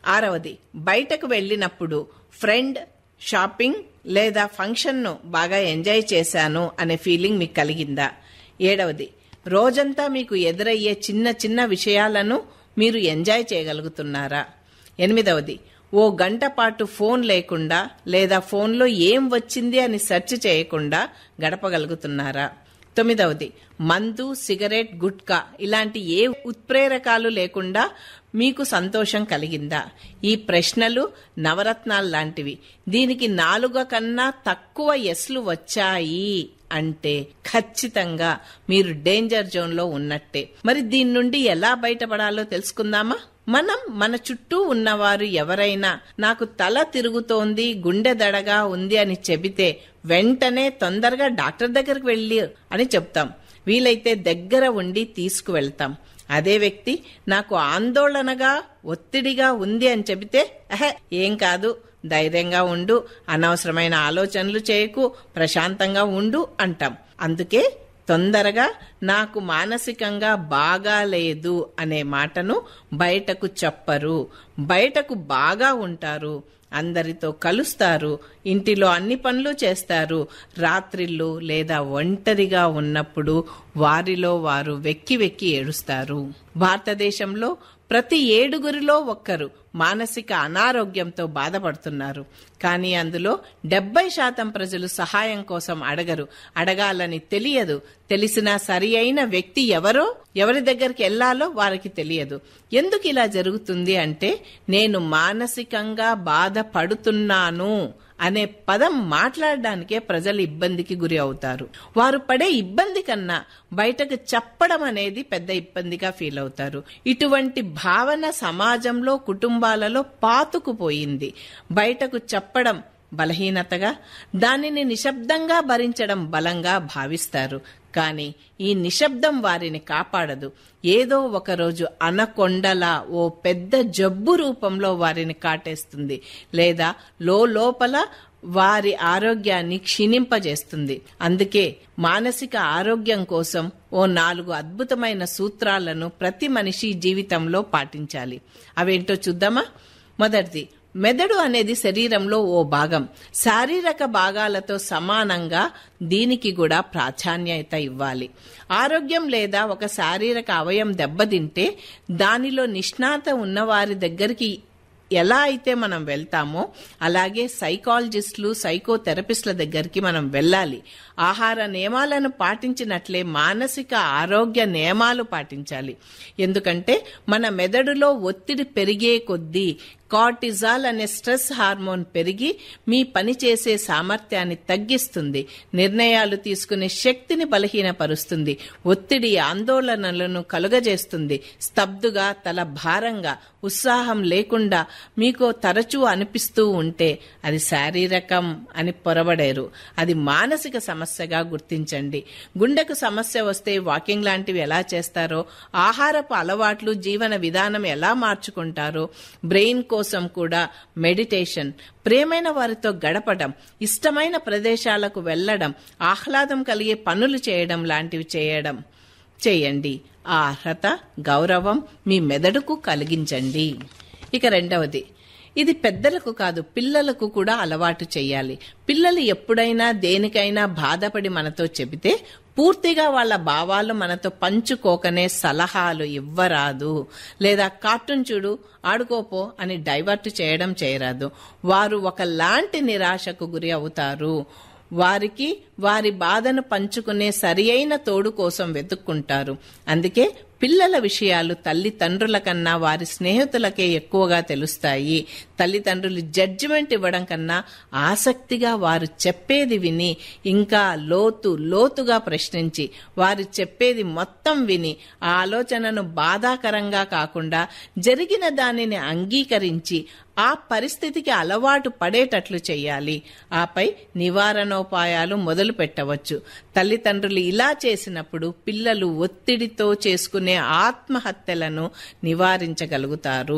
ఆరవది బయటకు వెళ్ళినప్పుడు ఫ్రెండ్ షాపింగ్ లేదా ఫంక్షన్ను బాగా ఎంజాయ్ చేశాను అనే ఫీలింగ్ మీకు కలిగిందా ఏడవది రోజంతా మీకు ఎదురయ్యే చిన్న చిన్న విషయాలను మీరు ఎంజాయ్ చేయగలుగుతున్నారా ఎనిమిదవది ఓ గంట పాటు ఫోన్ లేకుండా లేదా ఫోన్లో ఏం వచ్చింది అని సెర్చ్ చేయకుండా గడపగలుగుతున్నారా తొమ్మిదవది మందు సిగరెట్ గుట్కా ఇలాంటి ఏ ఉత్ప్రేరకాలు లేకుండా మీకు సంతోషం కలిగిందా ఈ ప్రశ్నలు నవరత్నాలు లాంటివి దీనికి నాలుగు కన్నా తక్కువ ఎస్లు వచ్చాయి అంటే ఖచ్చితంగా మీరు డేంజర్ జోన్లో ఉన్నట్టే మరి దీని నుండి ఎలా బయటపడాలో తెలుసుకుందామా మనం మన చుట్టూ ఉన్నవారు ఎవరైనా నాకు తల తిరుగుతోంది గుండె దడగా ఉంది అని చెబితే వెంటనే తొందరగా డాక్టర్ దగ్గరికి వెళ్ళి అని చెప్తాం వీలైతే దగ్గర ఉండి తీసుకువెళ్తాం అదే వ్యక్తి నాకు ఆందోళనగా ఒత్తిడిగా ఉంది అని చెబితే అహే ఏం కాదు ధైర్యంగా ఉండు అనవసరమైన ఆలోచనలు చేయకు ప్రశాంతంగా ఉండు అంటాం అందుకే తొందరగా నాకు మానసికంగా బాగాలేదు అనే మాటను బయటకు చెప్పరు బయటకు బాగా ఉంటారు అందరితో కలుస్తారు ఇంటిలో అన్ని పనులు చేస్తారు రాత్రిళ్ళు లేదా ఒంటరిగా ఉన్నప్పుడు వారిలో వారు వెక్కి వెక్కి ఏడుస్తారు భారతదేశంలో ప్రతి ఏడుగురిలో ఒక్కరు మానసిక అనారోగ్యంతో బాధపడుతున్నారు కానీ అందులో డెబ్బై శాతం ప్రజలు సహాయం కోసం అడగరు అడగాలని తెలియదు తెలిసినా సరి అయిన వ్యక్తి ఎవరో ఎవరి దగ్గరికి వెళ్లాలో వారికి తెలియదు ఎందుకు ఇలా జరుగుతుంది అంటే నేను మానసికంగా బాధపడుతున్నాను అనే పదం మాట్లాడడానికే ప్రజలు ఇబ్బందికి గురి అవుతారు వారు పడే ఇబ్బంది కన్నా బయటకు చెప్పడం అనేది పెద్ద ఇబ్బందిగా ఫీల్ అవుతారు ఇటువంటి భావన సమాజంలో కుటుంబాలలో పాతుకుపోయింది బయటకు చెప్పడం బలహీనతగా దానిని నిశ్శబ్దంగా భరించడం బలంగా భావిస్తారు కానీ ఈ నిశ్శబ్దం వారిని కాపాడదు ఏదో ఒకరోజు అనకొండలా ఓ పెద్ద జబ్బు రూపంలో వారిని కాటేస్తుంది లేదా లోపల వారి ఆరోగ్యాన్ని క్షీణింపజేస్తుంది అందుకే మానసిక ఆరోగ్యం కోసం ఓ నాలుగు అద్భుతమైన సూత్రాలను ప్రతి మనిషి జీవితంలో పాటించాలి అవేంటో చూద్దామా మొదటిది మెదడు అనేది శరీరంలో ఓ భాగం శారీరక భాగాలతో సమానంగా దీనికి కూడా ప్రాధాన్యత ఇవ్వాలి ఆరోగ్యం లేదా ఒక శారీరక అవయం దెబ్బతింటే దానిలో నిష్ణాత ఉన్నవారి దగ్గరికి ఎలా అయితే మనం వెళ్తామో అలాగే సైకాలజిస్టులు సైకోథెరపిస్టుల దగ్గరికి మనం వెళ్ళాలి ఆహార నియమాలను పాటించినట్లే మానసిక ఆరోగ్య నియమాలు పాటించాలి ఎందుకంటే మన మెదడులో ఒత్తిడి పెరిగే కొద్దీ కార్టిజాల్ అనే స్ట్రెస్ హార్మోన్ పెరిగి మీ పనిచేసే సామర్థ్యాన్ని తగ్గిస్తుంది నిర్ణయాలు తీసుకునే శక్తిని బలహీనపరుస్తుంది ఒత్తిడి ఆందోళనలను కలుగజేస్తుంది స్తబ్దుగా తల భారంగా ఉత్సాహం లేకుండా మీకు తరచూ అనిపిస్తూ ఉంటే అది శారీరకం అని పొరబడేరు అది మానసిక సమస్యగా గుర్తించండి గుండెకు సమస్య వస్తే వాకింగ్ లాంటివి ఎలా చేస్తారో ఆహారపు అలవాట్లు జీవన విధానం ఎలా మార్చుకుంటారో బ్రెయిన్ కోసం కూడా మెడిటేషన్ ప్రేమైన వారితో గడపడం ఇష్టమైన ప్రదేశాలకు వెళ్ళడం ఆహ్లాదం కలిగే పనులు చేయడం లాంటివి చేయడం చేయండి ఆ అర్హత గౌరవం మీ మెదడుకు కలిగించండి ఇక రెండవది ఇది పెద్దలకు కాదు పిల్లలకు కూడా అలవాటు చేయాలి పిల్లలు ఎప్పుడైనా దేనికైనా బాధపడి మనతో చెబితే పూర్తిగా వాళ్ళ భావాలు మనతో పంచుకోకనే సలహాలు ఇవ్వరాదు లేదా కార్టూన్ చూడు ఆడుకోపో అని డైవర్ట్ చేయడం చేయరాదు వారు ఒకలాంటి నిరాశకు గురి అవుతారు వారికి వారి బాధను పంచుకునే సరి అయిన తోడు కోసం వెతుక్కుంటారు అందుకే పిల్లల విషయాలు తల్లిదండ్రుల కన్నా వారి స్నేహితులకే ఎక్కువగా తెలుస్తాయి తల్లిదండ్రులు జడ్జిమెంట్ ఇవ్వడం కన్నా ఆసక్తిగా వారు చెప్పేది విని ఇంకా లోతు లోతుగా ప్రశ్నించి వారు చెప్పేది మొత్తం విని ఆ ఆలోచనను బాధాకరంగా కాకుండా జరిగిన దానిని అంగీకరించి ఆ పరిస్థితికి అలవాటు పడేటట్లు చేయాలి ఆపై నివారణోపాయాలు మొదలు పెట్టవచ్చు తల్లిదండ్రులు ఇలా చేసినప్పుడు పిల్లలు ఒత్తిడితో చేసుకునే ఆత్మహత్యలను నివారించగలుగుతారు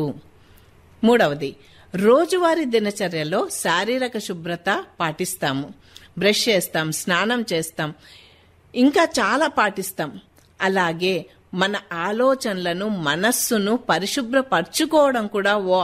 మూడవది రోజువారీ దినచర్యలో శారీరక శుభ్రత పాటిస్తాము బ్రష్ చేస్తాం స్నానం చేస్తాం ఇంకా చాలా పాటిస్తాం అలాగే మన ఆలోచనలను మనస్సును పరిశుభ్రపరచుకోవడం కూడా ఓ